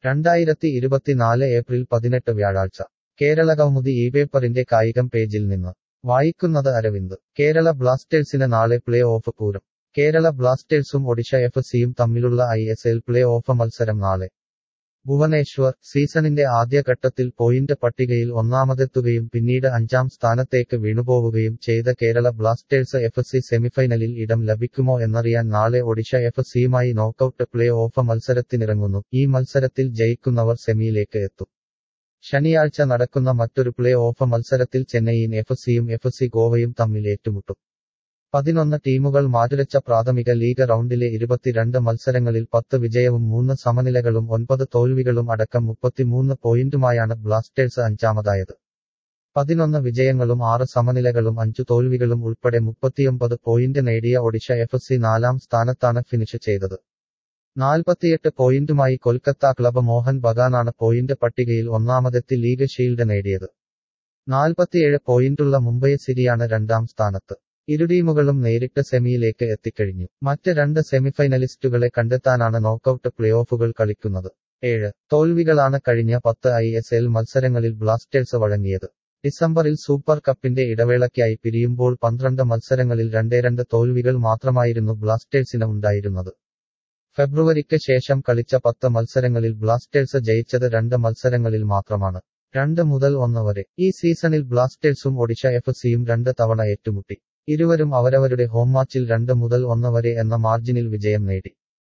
രണ്ടായിരത്തി ഇരുപത്തിനാല് ഏപ്രിൽ പതിനെട്ട് വ്യാഴാഴ്ച കേരള കൗമുദി ഈ പേപ്പറിന്റെ കായികം പേജിൽ നിന്ന് വായിക്കുന്നത് അരവിന്ദ് കേരള ബ്ലാസ്റ്റേഴ്സിന് നാളെ പ്ലേ ഓഫ് പൂരം കേരള ബ്ലാസ്റ്റേഴ്സും ഒഡിഷ എഫ് സിയും തമ്മിലുള്ള I S L playoff മത്സരം നാളെ ഭുവനേശ്വർ സീസണിന്റെ ആദ്യഘട്ടത്തിൽ പോയിന്റ് പട്ടികയിൽ ഒന്നാമതെത്തുകയും പിന്നീട് അഞ്ചാം സ്ഥാനത്തേക്ക് വീണുപോവുകയും ചെയ്ത കേരള ബ്ലാസ്റ്റേഴ്സ് എഫ് സി സെമിഫൈനലിൽ ഇടം ലഭിക്കുമോ എന്നറിയാൻ നാളെ ഒഡിഷ എഫ് സിയുമായി നോക്കൌട്ട് പ്ലേ ഓഫ് മത്സരത്തിനിറങ്ങുന്നു ഈ മത്സരത്തിൽ ജയിക്കുന്നവർ സെമിയിലേക്ക് എത്തും ശനിയാഴ്ച നടക്കുന്ന മറ്റൊരു പ്ലേ ഓഫ് മത്സരത്തിൽ ചെന്നൈയിൻ എഫ് സിയും എഫ് സി ഗോവയും തമ്മിൽ ഏറ്റുമുട്ടും പതിനൊന്ന് ടീമുകൾ മാറ്റുരച്ച പ്രാഥമിക ലീഗ് റൗണ്ടിലെ ഇരുപത്തിരണ്ട് മത്സരങ്ങളിൽ പത്ത് വിജയവും മൂന്ന് സമനിലകളും ഒൻപത് തോൽവികളും അടക്കം മുപ്പത്തിമൂന്ന് പോയിന്റുമായാണ് ബ്ലാസ്റ്റേഴ്സ് അഞ്ചാമതായത് പതിനൊന്ന് വിജയങ്ങളും ആറ് സമനിലകളും അഞ്ചു തോൽവികളും ഉൾപ്പെടെ മുപ്പത്തിയൊമ്പത് പോയിന്റ് നേടിയ ഒഡിഷ എഫ് സി നാലാം സ്ഥാനത്താണ് ഫിനിഷ് ചെയ്തത് നാൽപ്പത്തിയെട്ട് പോയിന്റുമായി കൊൽക്കത്ത ക്ലബ് മോഹൻ ബഗാനാണ് പോയിന്റ് പട്ടികയിൽ ഒന്നാമതെത്തി ലീഗ് ഷീൽഡ് നേടിയത് നാൽപ്പത്തിയേഴ് പോയിന്റുള്ള മുംബൈ സിറ്റിയാണ് രണ്ടാം സ്ഥാനത്ത് ഇരു ടീമുകളും നേരിട്ട് സെമിയിലേക്ക് എത്തിക്കഴിഞ്ഞു മറ്റ് രണ്ട് സെമിഫൈനലിസ്റ്റുകളെ കണ്ടെത്താനാണ് നോക്കൌട്ട് പ്ലേഓഫുകൾ കളിക്കുന്നത് ഏഴ് തോൽവികളാണ് കഴിഞ്ഞ പത്ത് ഐ എസ് എൽ മത്സരങ്ങളിൽ ബ്ലാസ്റ്റേഴ്സ് വഴങ്ങിയത് ഡിസംബറിൽ സൂപ്പർ കപ്പിന്റെ ഇടവേളയ്ക്കായി പിരിയുമ്പോൾ പന്ത്രണ്ട് മത്സരങ്ങളിൽ രണ്ടേ രണ്ട് തോൽവികൾ മാത്രമായിരുന്നു ബ്ലാസ്റ്റേഴ്സിന് ഉണ്ടായിരുന്നത് ഫെബ്രുവരിക്ക് ശേഷം കളിച്ച പത്ത് മത്സരങ്ങളിൽ ബ്ലാസ്റ്റേഴ്സ് ജയിച്ചത് രണ്ട് മത്സരങ്ങളിൽ മാത്രമാണ് രണ്ട് മുതൽ ഒന്ന് വരെ ഈ സീസണിൽ ബ്ലാസ്റ്റേഴ്സും ഒഡിഷ എഫ് സിയും രണ്ട് തവണ ഏറ്റുമുട്ടി ഇരുവരും അവരവരുടെ ഹോം മാച്ചിൽ രണ്ട് മുതൽ ഒന്ന് വരെ എന്ന മാർജിനിൽ വിജയം നേടി